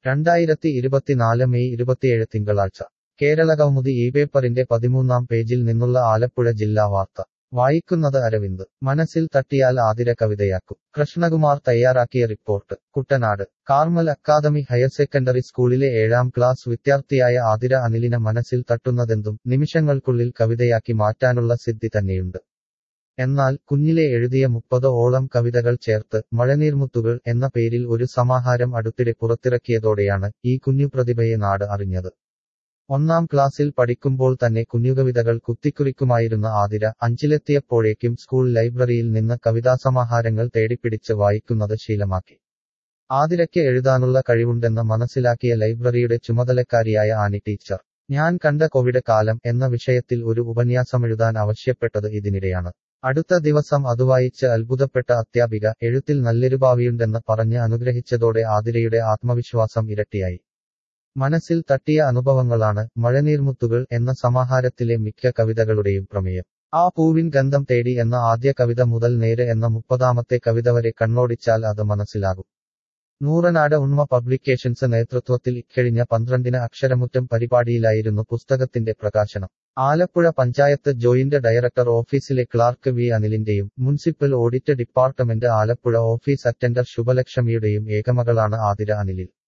രണ്ടായിരത്തി ഇരുപത്തിനാല് മെയ് ഇരുപത്തിയേഴ് തിങ്കളാഴ്ച കേരളകൗമുദി ഈ പേപ്പറിന്റെ പതിമൂന്നാം പേജിൽ നിന്നുള്ള ആലപ്പുഴ ജില്ലാ വാർത്ത വായിക്കുന്നത് അരവിന്ദ് മനസ്സിൽ തട്ടിയാൽ ആതിര കവിതയാക്കും കൃഷ്ണകുമാർ തയ്യാറാക്കിയ report Kuttanad Carmel academy higher secondary സ്കൂളിലെ ഏഴാം ക്ലാസ് വിദ്യാർത്ഥിയായ ആതിര അനിലിനെ മനസ്സിൽ തട്ടുന്നതെന്തും നിമിഷങ്ങൾക്കുള്ളിൽ കവിതയാക്കി മാറ്റാനുള്ള സിദ്ധി തന്നെയുണ്ട് എന്നാൽ കുഞ്ഞിലെ എഴുതിയ മുപ്പത് ഓളം കവിതകൾ ചേർത്ത് മഴനീർമുത്തുകൾ എന്ന പേരിൽ ഒരു സമാഹാരം അടുത്തിടെ പുറത്തിറക്കിയതോടെയാണ് ഈ കുഞ്ഞു പ്രതിഭയെ നാട് അറിഞ്ഞത് ഒന്നാം ക്ലാസ്സിൽ പഠിക്കുമ്പോൾ തന്നെ കുഞ്ഞുകവിതകൾ കുത്തിക്കുറിക്കുമായിരുന്ന ആതിര അഞ്ചിലെത്തിയപ്പോഴേക്കും സ്കൂൾ ലൈബ്രറിയിൽ നിന്ന് കവിതാസമാഹാരങ്ങൾ തേടിപ്പിടിച്ച് വായിക്കുന്നത് ശീലമാക്കി ആതിരയ്ക്ക് എഴുതാനുള്ള കഴിവുണ്ടെന്ന് മനസ്സിലാക്കിയ ലൈബ്രറിയുടെ ചുമതലക്കാരിയായ ആനി ടീച്ചർ ഞാൻ കണ്ട കോവിഡ് കാലം എന്ന വിഷയത്തിൽ ഒരു ഉപന്യാസമെഴുതാൻ ആവശ്യപ്പെട്ടത് ഇതിനിടെയാണ് അടുത്ത ദിവസം അത് വായിച്ച് അത്ഭുതപ്പെട്ട അധ്യാപിക എഴുത്തിൽ നല്ലൊരു ഭാവിയുണ്ടെന്ന് പറഞ്ഞ് അനുഗ്രഹിച്ചതോടെ ആതിരയുടെ ആത്മവിശ്വാസം ഇരട്ടിയായി മനസ്സിൽ തട്ടിയ അനുഭവങ്ങളാണ് മഴനീർമുത്തുകൾ എന്ന സമാഹാരത്തിലെ മിക്ക കവിതകളുടെയും പ്രമേയം ആ പൂവിൻ ഗന്ധം തേടി എന്ന ആദ്യ കവിത മുതൽ നേര് എന്ന മുപ്പതാമത്തെ കവിത വരെ കണ്ണോടിച്ചാൽ അത് മനസ്സിലാകും നൂറനാട് ഉണ്മ പബ്ലിക്കേഷൻസ് നേതൃത്വത്തിൽ ഇക്കഴിഞ്ഞ പന്ത്രണ്ടിന് അക്ഷരമുറ്റം പരിപാടിയിലായിരുന്നു പുസ്തകത്തിന്റെ പ്രകാശനം ആലപ്പുഴ പഞ്ചായത്ത് ജോയിന്റ് ഡയറക്ടർ ഓഫീസിലെ ക്ലാർക്ക് വി അനിലിന്റെയും municipal audit department Alappuzha office attender ശുഭലക്ഷ്മിയുടെയും ഏകമകളാണ് ആതിര അനിലിൽ